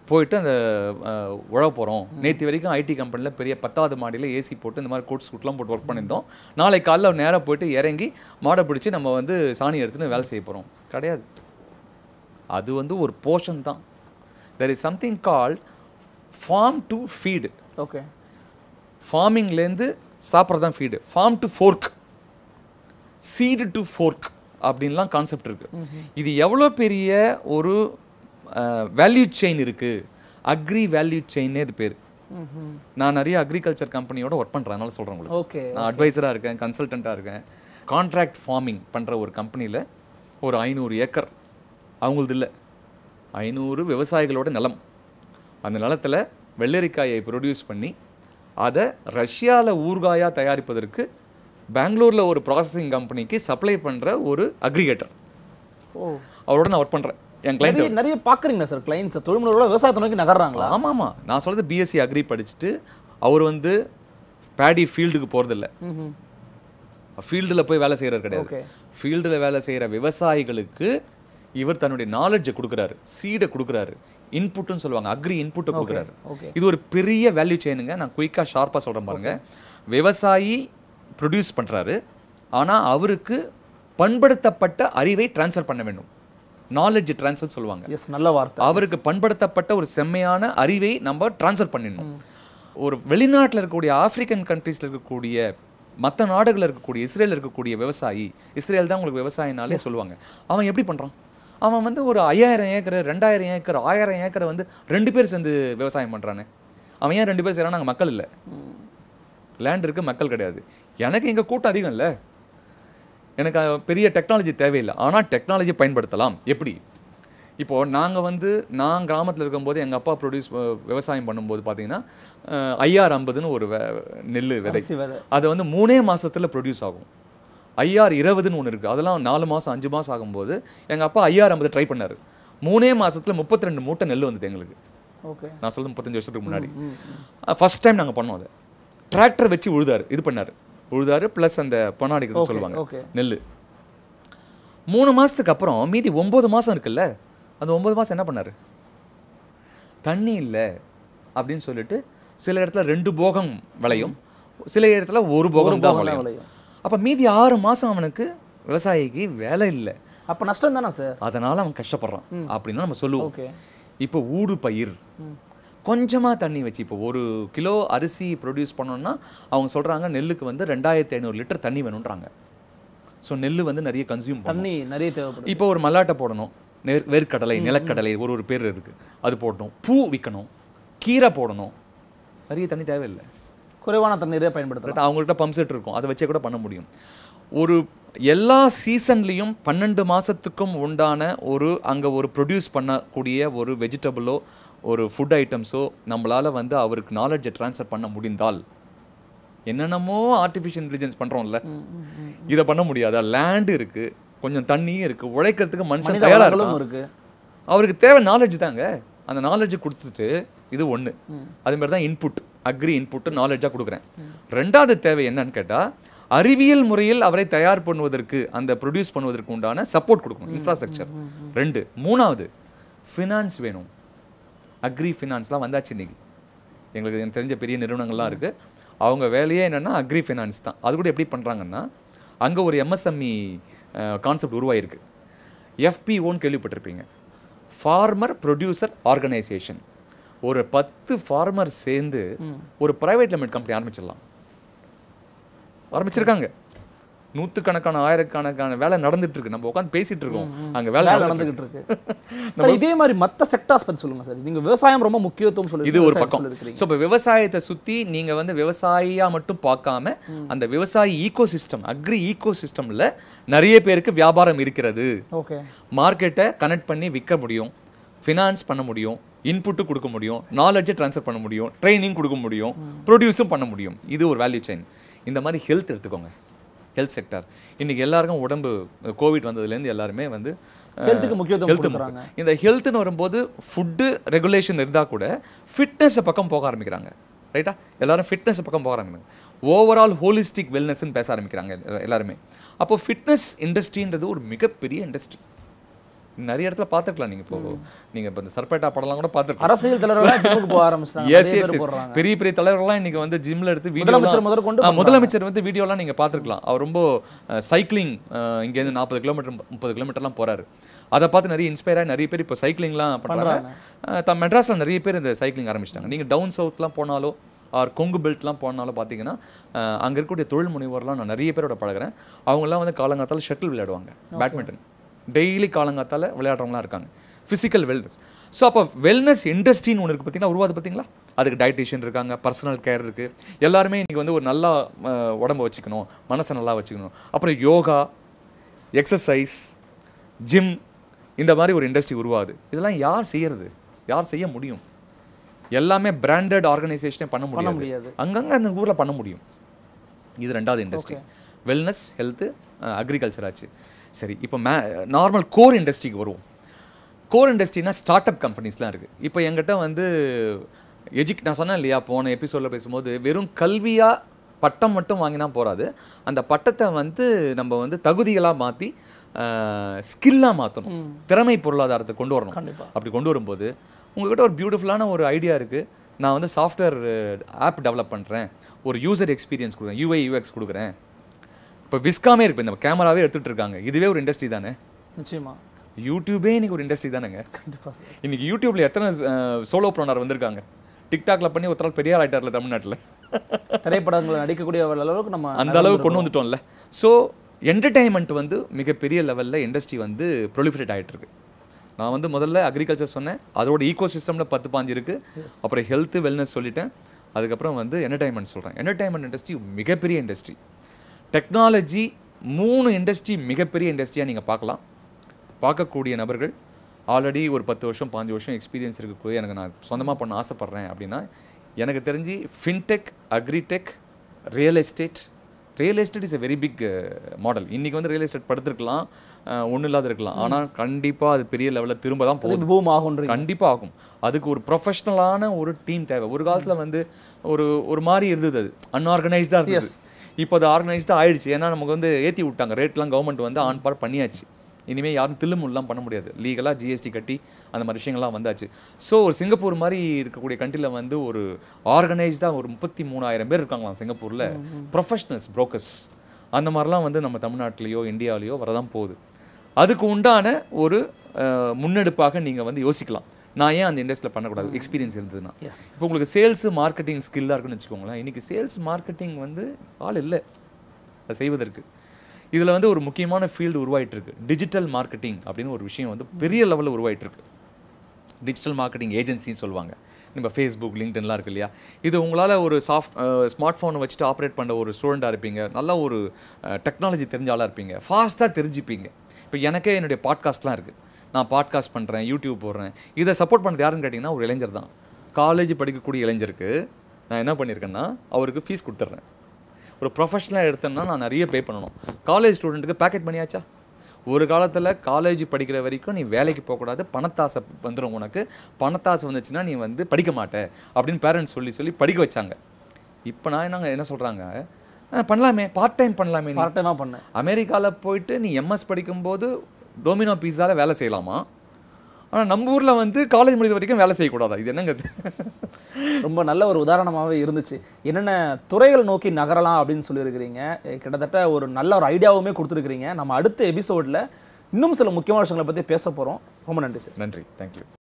போயிட்டு அந்த அஹ், உழ போகிறோம் நேற்று வரைக்கும் ஐடி கம்பெனியில் பெரிய பத்தாவது மாடியில் ஏசி போட்டு இந்த மாதிரி கோட் சூட்லாம் போட்டு ஒர்க் பண்ணியிருந்தோம் நாளை காலைல நேராக போயிட்டு இறங்கி மாடை பிடிச்சி நம்ம வந்து சாணி எடுத்துன்னு வேலை செய்ய போகிறோம் கிடையாது அது வந்து ஒரு போர்ஷன் தான் there is something called farm to feed okay ஃபார்மிங்லேருந்து சாப்பிட்றது தான் feed farm to fork seed to fork அப்படின்லாம் கான்செப்ட் இருக்கு இது எவ்வளோ பெரிய ஒரு வேல்யூ செயின் இருக்கு அக்ரி வேல்யூ செயின்னே இது பேர் நான் நிறைய அக்ரிகல்ச்சர் கம்பெனியோட ஒர்க் பண்ணுறேன் அதனால சொல்கிறேன் உங்களுக்கு ஓகே நான் அட்வைசராக இருக்கேன் கன்சல்டண்ட்டாக இருக்கேன் கான்ட்ராக்ட் ஃபார்மிங் பண்ணுற ஒரு கம்பெனியில் ஒரு ஐநூறு ஏக்கர் அவங்களது இல்லை ஐநூறு விவசாயிகளோட நிலம் அந்த நிலத்தில் வெள்ளரிக்காயை ப்ரொடியூஸ் பண்ணி அதை ரஷ்யாவில் ஊறுகாயாக தயாரிப்பதற்கு பெங்களூரில் ஒரு ப்ராசஸிங் கம்பெனிக்கு சப்ளை பண்ணுற ஒரு அக்ரிகேட்டர் ஓ அவரோட நான் ஒர்க் பண்ணுறேன் என் கிளைண்ட் நிறைய நிறைய பார்க்குறீங்களா சார் கிளைண்ட்ஸ் தொழில்முறை விவசாயத்தை நோக்கி நகர்றாங்களா ஆமாம் ஆமாம் நான் சொல்கிறது பிஎஸ்சி அக்ரி படிச்சுட்டு அவர் வந்து பேடி ஃபீல்டுக்கு போகிறதில்ல ம்ஹும். ஃபீல்டில் போய் வேலை செய்கிறது கிடையாது ஓகே ஃபீல்டில் வேலை செய்கிற விவசாயிகளுக்கு இவர் தன்னுடைய நாலேஜை கொடுக்குறாரு சீடை கொடுக்குறாரு இன்புட்னு சொல்லுவாங்க அக்ரி இன்புட்டை கொடுக்குறாரு ஓகே இது ஒரு பெரிய வேல்யூ செயினுங்க நான் குயிக்காக ஷார்ப்பாக சொல்கிறேன் பாருங்க விவசாயி ப்ரொடியூஸ் பண்ணுறாரு ஆனால் அவருக்கு பண்படுத்தப்பட்ட அறிவை ட்ரான்ஸ்ஃபர் பண்ண வேண்டும் நாலேஜ் ட்ரான்ஸ்ஃபர் சொல்லுவாங்க எஸ் நல்ல வார்த்தை அவருக்கு பண்படுத்தப்பட்ட ஒரு செம்மையான அறிவை நம்ம ட்ரான்ஸ்ஃபர் பண்ணிடணும் ஒரு வெளிநாட்டில் இருக்கக்கூடிய ஆப்பிரிக்கன் கண்ட்ரீஸில் இருக்கக்கூடிய மற்ற நாடுகளில் இருக்கக்கூடிய இஸ்ரேலில் இருக்கக்கூடிய விவசாயி இஸ்ரேல் தான் உங்களுக்கு விவசாயினாலே சொல்லுவாங்க அவன் எப்படி பண்ணுறான் அவன் வந்து ஒரு ஐயாயிரம் ஏக்கர் ரெண்டாயிரம் ஏக்கர் ஆயிரம் ஏக்கரை வந்து ரெண்டு பேர் சேர்ந்து விவசாயம் பண்ணுறானே அவன் ஏன் ரெண்டு பேர் செய்கிறான் நாங்கள் மக்கள் இல்லை லேண்ட் இருக்குது மக்கள் கிடையாது எனக்கு எங்கள் கூட்டம் அதிகம் இல்லை எனக்கு அஹ், பெரிய டெக்னாலஜி தேவையில்லை ஆனால் டெக்னாலஜி பயன்படுத்தலாம் எப்படி இப்போது நாங்கள் வந்து நான் கிராமத்தில் இருக்கும்போது எங்கள் அப்பா ப்ரொடியூஸ் விவசாயம் பண்ணும்போது பார்த்தீங்கன்னா ஐஆர் ஐம்பதுன்னு ஒரு வெ- நெல் விதை அரிசி விதை அது வந்து மூணே மாசத்துல ப்ரொடியூஸ் ஆகும் ஐஆர் இருபதுன்னு ஒன்று இருக்குது அதெல்லாம் நாலு மாதம் அஞ்சு மாதம் ஆகும்போது எங்கள் அப்பா ஐஆர் ஐம்பது ட்ரை பண்ணார் மூணே மாசத்துல முப்பத்தி ரெண்டு மூட்டை நெல் வந்தது எங்களுக்கு ஓகே நான் சொல்றது முப்பத்தஞ்சு வருஷத்துக்கு முன்னாடி ஃபர்ஸ்ட் டைம் நாங்கள் பண்ணோம் அதை டிராக்டர் வச்சு உழுதாரு இது பண்ணாரு உழுதாரு ப்ளஸ் அந்த பொன்னாடிக்கிறது சொல்லுவாங்க ஓகே நெல் மூணு மாசத்துக்கு அப்புறம் மீதி ஒன்பது மாசம் இருக்குல்ல அந்த ஒன்பது மாசம் என்ன பண்ணாரு தண்ணி இல்லை அப்படின்னு சொல்லிட்டு சில இடத்துல ரெண்டு போகம் விளையும் சில இடத்துல ஒரு போகம் தான் விளையும் விளையும் அப்ப மீதி ஆறு மாசம் அவனுக்கு விவசாயிக்கு வேலை இல்லை அப்ப நஷ்டம் தானே சார் அதனால அவன் கஷ்டப்படுறான் அப்படின்னு தான் நம்ம சொல்லுவோம் ஓகே இப்போ ஊடு பயிர் கொஞ்சமாக தண்ணி வச்சு இப்போ ஒரு கிலோ அரிசி ப்ரொடியூஸ் பண்ணோம்னா அவங்க சொல்கிறாங்க நெல்லுக்கு வந்து ரெண்டாயிரத்தி ஐநூறு லிட்டர் தண்ணி வேணுன்றாங்க ஸோ நெல் வந்து நிறைய கன்சியூம் பண்ணும் தண்ணி நிறைய தேவைப்படுது இப்போ ஒரு மல்லாட்டை போடணும் நெற் வேர்க்கடலை நிலக்கடலை ஒரு ஒரு பேர் இருக்குது அது போடணும் பூ விற்கணும் கீரை போடணும் நிறைய தண்ணி தேவையில்லை குறைவான தண்ணீரே பயன்படுத்தலாம் கரெக்டாக அவங்கள்ட்ட பம்ப் செட் இருக்கும் அதை வச்சே கூட பண்ண முடியும் ஒரு எல்லா சீசன்லேயும் பன்னெண்டு மாதத்துக்கும் உண்டான ஒரு அங்கே ஒரு ப்ரொடியூஸ் பண்ணக்கூடிய ஒரு வெஜிடபிளோ ஒரு ஃபுட் ஐட்டம்ஸோ நம்மளால் வந்து அவருக்கு நாலேஜை ட்ரான்ஸ்ஃபர் பண்ண முடிந்தால் என்னென்னமோ ஆர்டிஃபிஷியல் இன்டெலிஜென்ஸ் பண்ணுறோம்ல இதை பண்ண முடியாதா லேண்ட் இருக்குது கொஞ்சம் தண்ணியும் இருக்குது உழைக்கிறதுக்கு மனுஷன் மனித தயாராக வளங்களும் இருக்கான் இருக்கு அவருக்கு தேவை நாலேஜ் தாங்க அந்த நாலேஜ் கொடுத்துட்டு இது ஒன்று அது மாதிரி தான் இன்புட் அக்ரி இன்புட் நாலேஜாக கொடுக்குறேன் ரெண்டாவது தேவை என்னன்னு கேட்டால் அறிவியல் முறையில் அவரை தயார் பண்ணுவதற்கு அந்த ப்ரொடியூஸ் பண்ணுவதற்கு உண்டான சப்போர்ட் கொடுக்கணும் இன்ஃப்ராஸ்ட்ரக்சர் ரெண்டு மூணாவது ஃபினான்ஸ் வேணும் அக்ரி ஃபினான்ஸ்லாம் வந்தாச்சு இன்னைக்கு எங்களுக்கு எனக்கு தெரிஞ்ச பெரிய நிறுவனங்கள்லாம் இருக்குது அவங்க வேலையே என்னென்னா அக்ரி ஃபினான்ஸ் தான் அது கூட எப்படி பண்ணுறாங்கன்னா அங்கே ஒரு எம்எஸ்எம்இ கான்செப்ட் உருவாயிருக்கு எஃபிஓன்னு கேள்விப்பட்டிருப்பீங்க ஃபார்மர் ப்ரொடியூசர் ஆர்கனைசேஷன் ஒரு பத்து ஃபார்மர் சேர்ந்து ஒரு பிரைவேட் லிமிட் கம்பெனி ஆரம்பிச்சிடலாம் ஆரம்பிச்சிருக்காங்க நூற்றுக்கணக்கான ஆயிரக்கணக்கான வேலை நடந்துட்டு இருக்கு நம்ம உட்காந்து பேசிட்டு இருக்கோம் அங்க வேலை வேலை நடந்துட்டு நடந்துகிட்டு இருக்கு சார், இதே மாதிரி மத்த செக்டார்ஸ் பத்தி சொல்லுங்க சார் நீங்க விவசாயம் ரொம்ப முக்கியத்துவம் சொல்லி இது ஒரு பக்கம் ஸோ இப்போ விவசாயத்தை சுற்றி நீங்கள் வந்து விவசாயியா மட்டும் பார்க்காம அந்த விவசாயி ஈகோ சிஸ்டம் அக்ரி ஈகோ சிஸ்டமில் நிறைய பேருக்கு வியாபாரம் இருக்கிறது ஓகே மார்க்கெட்டை கனெக்ட் பண்ணி விற்க முடியும் ஃபினான்ஸ் பண்ண முடியும் இன்புட்டு கொடுக்க முடியும் நாலேஜை ட்ரான்ஸ்ஃபர் பண்ண முடியும் ட்ரைனிங் கொடுக்க முடியும் ப்ரொடியூஸும் பண்ண முடியும் இது ஒரு வேல்யூ செயின் இந்த மாதிரி ஹெல்த் எடுத்துக்கோங்க ஹெல்த் செக்டர் இன்னைக்கு எல்லாருக்கும் உடம்பு கோவிட் வந்ததுலேருந்து எல்லாருமே வந்து அஹ், ஹெல்த்துக்கு முக்கியத்துவம் health கொடுக்குறாங்க முக்கியம். இந்த ஹெல்த்னு வரும்போது ஃபுட்டு ரெகுலேஷன் இருந்தால் கூட ஃபிட்னஸ் பக்கம் போக ஆரம்பிக்கிறாங்க ரைட்டா எல்லாரும் ஃபிட்னஸ் பக்கம் போக ஆரம்பிக்கிறாங்க ஓவரால் ஹோலிஸ்டிக் வெல்னஸ்ன்னு பேச ஆரம்பிக்கிறாங்க எல்லா- எல்லாருமே அப்போ ஃபிட்னஸ் இண்டஸ்ட்ரின்றது ஒரு மிகப்பெரிய இண்டஸ்ட்ரி நிறைய இடத்துல பார்த்துருக்கலாம் நீங்கள் இப்போ நீங்கள் இப்போ இந்த சர்பேட்டா படம்லாம் கூட பார்த்துருக்கலாம் அரசியல் தலைவர்கள் ஜிம்முக்கு போக ஆரம்பிச்சிட்டாங்க எஸ் நிறைய எஸ் பேர் போடுறாங்க பெரிய பெரிய தலைவர்கள்லாம் இன்னைக்கு வந்து ஜிம்ல எடுத்து முதலமைச்சர் வீடியோ முதல் கொண்டு ஆ, முதலமைச்சர் வந்து வீடியோலாம் நீங்கள் பார்த்துருக்கலாம் அவர் ரொம்ப சைக்கிளிங் இங்கேருந்து நாற்பது கிலோமீட்டர் முப்பது கிலோமீட்டர்லாம் போறாரு அதை பார்த்து நிறைய இன்ஸ்பயர் ஆகி நிறைய பேர் இப்போ சைக்கிளிங்லாம் பண்ணுறாங்க த மெட்ராஸில் நிறைய பேர் இந்த சைக்கிளிங் ஆரம்பிச்சிட்டாங்க நீங்கள் டவுன் சவுத்லாம் போனாலோ ஆர் கொங்கு பெல்ட்லாம் போனாலும் பார்த்தீங்கன்னா அங்கே இருக்கக்கூடிய தொழில் முனைவோர்லாம் நான் நிறைய பேரோட பழகுறேன் அவங்கெல்லாம் வந்து காலங்காத்தால ஷட்டில் விளையாடுவாங்க பேட்மிண்டன் டெய்லி காலங்காத்தால விளையாடுறவங்களாம் இருக்காங்க ஃபிசிக்கல் வெல்னஸ் ஸோ அப்போ வெல்னஸ் இண்டஸ்ட்ரின்னு ஒன்று இருக்குது பார்த்தீங்களா உருவாது பார்த்தீங்களா அதுக்கு டயட்டிஷியன் இருக்காங்க பர்சனல் கேர் இருக்குது எல்லாருமே இன்றைக்கி வந்து ஒரு நல்லா அஹ், உடம்ப வச்சுக்கணும் மனசை நல்லா வச்சுக்கணும் அப்புறம் யோகா எக்ஸசைஸ் ஜிம் இந்த மாதிரி ஒரு இண்டஸ்ட்ரி உருவாகுது இதெல்லாம் யார் செய்யறது யார் செய்ய முடியும் எல்லாமே பிராண்டட் ஆர்கனைசேஷனே பண்ண முடியாது முடியாது. அங்கங்கே அந்த ஊரில் பண்ண முடியும் இது ரெண்டாவது இண்டஸ்ட்ரி வெல்னஸ் ஹெல்த்து அக்ரிகல்ச்சர் ஆச்சு சரி இப்போ மே நார்மல் கோர் இண்டஸ்ட்ரிக்கு வருவோம் கோர் இண்டஸ்ட்ரினா ஸ்டார்ட் அப் கம்பெனிஸ்லாம் இருக்குது இப்போ என்கிட்ட வந்து எஜுக் நான் சொன்னேன் இல்லையா போன எபிசோடில் பேசும்போது வெறும் கல்வியாக பட்டம் மட்டும் வாங்கினா போகாது அந்த பட்டத்தை வந்து நம்ம வந்து தகுதிகளாக மாற்றி ஸ்கில்லாக மாற்றணும் திறமை பொருளாதாரத்தை கொண்டு வரணும் கண்டிப்பா. அப்படி கொண்டு வரும்போது உங்ககிட்ட ஒரு பியூட்டிஃபுல்லான ஒரு ஐடியா இருக்குது நான் வந்து சாஃப்ட்வேர் ஆப் டெவலப் பண்ணுறேன் ஒரு யூசர் எக்ஸ்பீரியன்ஸ் கொடுக்குறேன் யூஐ யூஎக்ஸ் கொடுக்குறேன் இப்போ விஸ்காமே இருக்கு இந்த கேமராவே எடுத்துகிட்டு இருக்காங்க இதுவே ஒரு இண்டஸ்ட்ரி தானே நிச்சயமா யூடியூபே இன்னைக்கு ஒரு இண்டஸ்ட்ரி தானேங்க கண்டிப்பா சார் இன்னைக்கு யூடியூப்ல எத்தனை சோலோ ப்ரோனர் வந்திருக்காங்க டிக்டாக்ல பண்ணி ஒருத்தர் பெரிய ஆள் ஆயிட்டார்ல தமிழ்நாட்டில் திரைப்படங்கள் நடிக்கக்கூடிய அளவுக்கு நம்ம அந்த அளவுக்கு கொண்டு வந்துட்டோம்ல ஸோ என்டர்டைன்மெண்ட் வந்து மிகப்பெரிய லெவலில் இண்டஸ்ட்ரி வந்து ப்ரொலிஃபரேட் ஆயிட்டு இருக்கு நான் வந்து முதல்ல அக்ரிகல்ச்சர் சொன்னேன் அதோட ஈகோ சிஸ்டமில் பத்து பாஞ்சு இருக்கு அப்புறம் ஹெல்த் வெல்னஸ் சொல்லிட்டேன் அதுக்கப்புறம் வந்து என்டர்டைன்மெண்ட் சொல்கிறேன் என்டர்டைன்மெண்ட் இண்டஸ்ட்ரி மிகப்பெரிய இண்டஸ்ட்ரி டெக்னாலஜி மூணு இண்டஸ்ட்ரி மிகப்பெரிய இண்டஸ்ட்ரியாக நீங்கள் பார்க்கலாம் பார்க்கக்கூடிய நபர்கள் ஆல்ரெடி ஒரு பத்து வருஷம் பாஞ்சு வருஷம் எக்ஸ்பீரியன்ஸ் இருக்கக்கூடிய எனக்கு நான் சொந்தமாக பண்ண ஆசைப்பட்றேன் அப்படின்னா எனக்கு தெரிஞ்சு fintech agritech real estate real estate is a very big model இன்றைக்கி வந்து ரியல் எஸ்டேட் படுத்திருக்கலாம் ஒன்றும் இல்லாத இருக்கலாம் ஆனால் கண்டிப்பாக அது பெரிய லெவலில் திரும்ப தான் போகுது இது பூம் ஆகுன்றீங்க கண்டிப்பா ஆகும் அதுக்கு ஒரு ப்ரொஃபஷ்னலான ஒரு டீம் தேவை ஒரு காலத்துல வந்து ஒரு ஒரு மாதிரி இருந்தது அது அன்ஆர்கனைஸ்டாக இருந்தது இப்போ அது ஆர்கனைஸ்டாக ஆயிடுச்சு ஏன்னா நமக்கு வந்து ஏற்றி விட்டாங்க ரேட்லாம் கவர்மெண்ட் வந்து ஆன் பார் பண்ணியாச்சு இனிமேல் யாரும் தில்லுமுல்லாம் பண்ண முடியாது லீகலாக ஜிஎஸ்டி கட்டி அந்த மாதிரி விஷயங்கள்லாம் வந்தாச்சு ஸோ ஒரு சிங்கப்பூர் மாதிரி இருக்கக்கூடிய கண்ட்ரியில் வந்து ஒரு ஆர்கனைஸ்டாக ஒரு முப்பத்தி மூணாயிரம் பேர் இருக்காங்களாம் சிங்கப்பூரில் ப்ரொஃபஷனல்ஸ் புரோக்கர்ஸ் அந்த மாதிரிலாம் வந்து நம்ம தமிழ்நாட்டிலேயோ இந்தியாவிலேயோ வரதான் போகுது அதுக்கு உண்டான ஒரு அஹ், முன்னெடுப்பாக நீங்கள் வந்து யோசிக்கலாம் நான் ஏன் அந்த இண்டஸ்ட்ரியில் பண்ணக்கூடாது எக்ஸ்பீரியன்ஸ் இருந்ததுன்னா எஸ் இப்போ உங்களுக்கு சேல்ஸு மார்க்கெட்டிங் ஸ்கில்லாக இருக்குன்னு வச்சுக்கோங்களேன் இன்றைக்கி சேல்ஸ் மார்க்கெட்டிங் வந்து ஆள் இல்லை அதை செய்வதற்கு இதில் வந்து ஒரு முக்கியமான ஃபீல்டு உருவாயிட்டு இருக்கு டிஜிட்டல் மார்க்கெட்டிங் அப்படின்னு ஒரு விஷயம் வந்து பெரிய லெவலில் உருவாயிட்டு இருக்கு டிஜிட்டல் மார்க்கெட்டிங் ஏஜென்சின்னு சொல்லுவாங்க நம்ம ஃபேஸ்புக் லிங்க்டன்லாம் இருக்கு இல்லையா இது உங்களால் ஒரு சாஃப்ட் ஸ்மார்ட் ஃபோனை வச்சுட்டு ஆப்ரேட் பண்ண ஒரு ஸ்டூடெண்ட்டாக இருப்பீங்க நல்ல ஒரு டெக்னாலஜி தெரிஞ்ச ஆளாக இருப்பீங்க ஃபாஸ்ட்டாக தெரிஞ்சுப்பீங்க இப்போ எனக்கே என்னுடைய பாட்காஸ்ட்லாம் இருக்குது நான் பாட்காஸ்ட் பண்ணுறேன் யூடியூப் போடுறேன் இதை சப்போர்ட் பண்ணுறது யாருன்னு கேட்டிங்கன்னா ஒரு இளைஞர் தான் காலேஜ் படிக்கக்கூடிய இளைஞருக்கு நான் என்ன பண்ணியிருக்கேன்னா அவருக்கு ஃபீஸ் கொடுத்துட்றேன் ஒரு ப்ரொஃபஷனலாக எடுத்தேன்னா நான் நிறைய பே பண்ணணும் காலேஜ் ஸ்டூடெண்ட்டுக்கு பேக்கெட் பண்ணியாச்சா ஒரு காலத்தில் காலேஜ் படிக்கிற வரைக்கும் நீ வேலைக்கு போகக்கூடாது பணத்தாசை வந்துடும் உனக்கு பணத்தாசை வந்துச்சுன்னா நீ வந்து படிக்க மாட்ட அப்படின்னு பேரண்ட்ஸ் சொல்லி சொல்லி படிக்க வச்சாங்க இப்போ நான் என்னங்க என்ன சொல்கிறாங்க பண்ணலாமே பார்ட் டைம் பண்ணலாமே நீ பார்ட் டைமாக பண்ணேன் அமெரிக்காவில் போயிட்டு நீ எம்எஸ் படிக்கும்போது டொமினோ பீஸாவில் வேலை செய்யலாமா ஆனால் நம்ம ஊரில் வந்து காலேஜ் முடிக்கிற வரைக்கும் வேலை செய்யக்கூடாதா இது என்னங்க இது? ரொம்ப நல்ல ஒரு உதாரணமாகவே இருந்துச்சு என்னென்ன துறைகள் நோக்கி நகரலாம் அப்படின்னு சொல்லியிருக்கிறீங்க எ, கிட்டத்தட்ட ஒரு நல்ல ஒரு ஐடியாவுமே கொடுத்துருக்கிறீங்க நம்ம அடுத்த எபிசோடில் இன்னும் சில முக்கியமான விஷயங்களை பற்றி பேச போகிறோம் ரொம்ப நன்றி சார் நன்றி தேங்க்யூ